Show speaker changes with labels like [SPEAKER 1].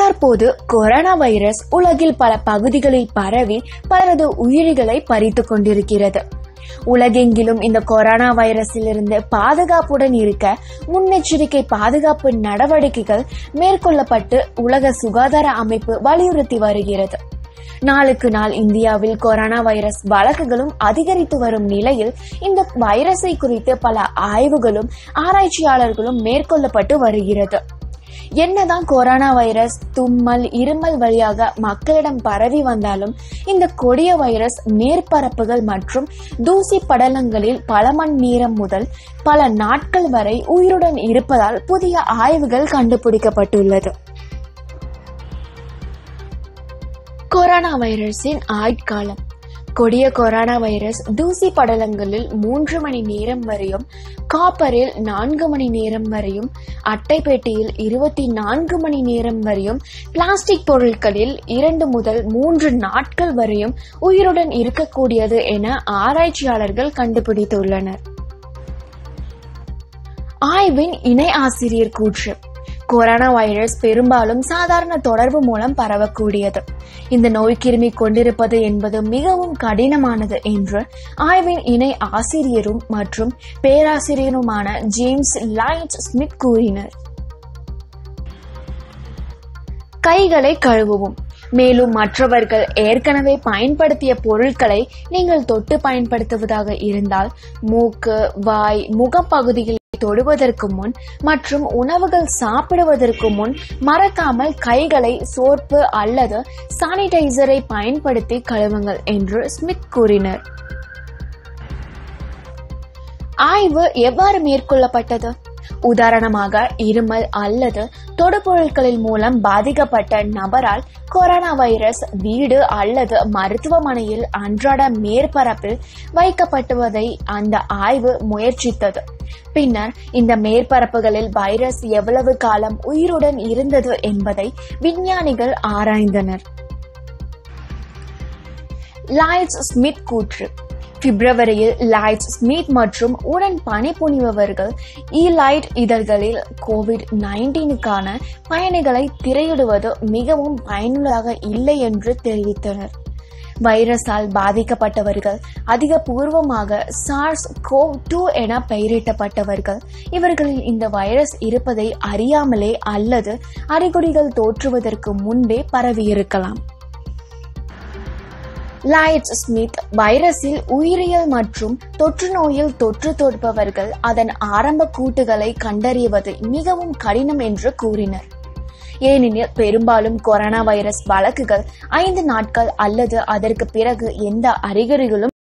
[SPEAKER 1] தற்போது corona virus உலகில் பல பகுதிகளில் பரவி பலரது உயிர்களை பறித்துக் கொண்டிருக்கிறது உலகெங்கிலும் இந்த கொரோனா வைரஸிலிருந்து பாதுகாப்புடன் இருக்க முன்னெச்சரிக்கை பாதுகாப்பு நடவடிக்கைகள் மேற்கொள்ளப்பட்டு உலக சுகாதார அமைப்பு வலியுறுத்தி வருகிறது நாளுக்கு நாள் இந்தியாவில் கொரோனா வைரஸ் வழக்குகளும் அதிகரித்து வரும் நிலையில் இந்த வைரஸை குறித்து பல ஆய்வுகளும் ஆராய்ச்சியாளர்களும் மேற்கொள்ளப்பட்டு வருகிறது என்னதான் கொரோனா வைரஸ் தும்மல் இருமல் வழியாக மக்களிடம் பரவி வந்தாலும் இந்த கொடிய வைரஸ் மேற்பரப்புகள் மற்றும் தூசி படலங்களில் பல மணி நேரம் முதல் பல நாட்கள் வரை உயிருடன் இருப்பதால் புதிய ஆய்வுகள் கண்டுபிடிக்கப்பட்டுள்ளது கொரோனா வைரஸின் ஆட்காலம் கொடிய கொரோனா வைரஸ் தூசி படலங்களில் மூன்று மணி நேரம் வரையும் காப்பரில் நான்கு மணி நேரம் வரையும் அட்டை பெட்டியில் இருபத்தி நான்கு மணி நேரம் வரையும் பிளாஸ்டிக் பொருட்களில் இரண்டு முதல் மூன்று நாட்கள் வரையும் உயிருடன் இருக்கக்கூடியது என ஆராய்ச்சியாளர்கள் கண்டுபிடித்துள்ளனர் ஆய்வின் இணை ஆசிரியர் கூற்று கொரோனா வைரஸ் பெரும்பாலும் சாதாரண தொடர்பு மூலம் பரவக்கூடியது இந்த நோய்க்கிருமி கொண்டிருப்பது என்பது மிகவும் கடினமானது என்று ஆய்வின் இணை ஆசிரியரும் மற்றும் பேராசிரியருமான ஜேம்ஸ் லைட் ஸ்மித் கூறினர் கைகளை கழுவவும் மேலும் மற்றவர்கள் ஏற்கனவே பயன்படுத்திய பொருட்களை நீங்கள் தொட்டு பயன்படுத்துவதாக இருந்தால் மூக்கு வாய் முகப்பகுதியில் தொடுவதற்கு முன் மற்றும் உணவுகள் சாப்பிடுவதற்கு முன் மறக்காமல் கைகளை சோப்பு அல்லது சானிடைசரை பயன்படுத்தி கழுவுங்கள் என்று ஸ்மித் கூறினர் ஆய்வு எவ்வாறு மேற்கொள்ளப்பட்டது உதாரணமாக இருமல் அல்லது தொடுபொருட்களின் மூலம் பாதிக்கப்பட்ட நபரால் கொரோனா வைரஸ் வீடு அல்லது மருத்துவமனையில் அன்றாட மேற்பரப்பில் வைக்கப்பட்டுவதை அந்த ஆய்வு முயற்சித்தது பின்னர் இந்த மேற்பரப்புகளில் வைரஸ் எவ்வளவு காலம் உயிருடன் இருந்தது என்பதை விஞ்ஞானிகள் ஆராய்ந்தனர் லாய்ட்ஸ் ஸ்மித் கூற்று பிப்ரவரியில் லைட் ஸ்மித் மற்றும் உடன் பணிபுரிபவர்கள் இ லைட் இதழ்களில் கோவிட் நைன்டீனுக்கான பயணிகளை திரையிடுவது மிகவும் பயனுள்ளதாக இல்லை என்று தெரிவித்தனர் வைரஸால் பாதிக்கப்பட்டவர்கள் அதிகபூர்வமாக சார்ஸ் கோவ் டூ என பெயரிட்டப்பட்டவர்கள் இவர்களில் இந்த வைரஸ் இருப்பதை அறியாமலே அல்லது அறிகுறிகள் தோற்றுவதற்கு முன்பே பரவியிருக்கலாம் லாய்ட்ஸ் ஸ்மித் வைரஸில் உயிரியல் மற்றும் தொற்று நோயில் தொற்று தொடுப்பவர்கள் அதன் ஆரம்ப கூட்டுகளை கண்டறிவது மிகவும் கடினம் என்று கூறினர் ஏனெனில் பெரும்பாலும் கொரோனா வைரஸ் வழக்குகள் ஐந்து நாட்கள் அல்லது அதற்கு பிறகு எந்த அறிகுறிகளும்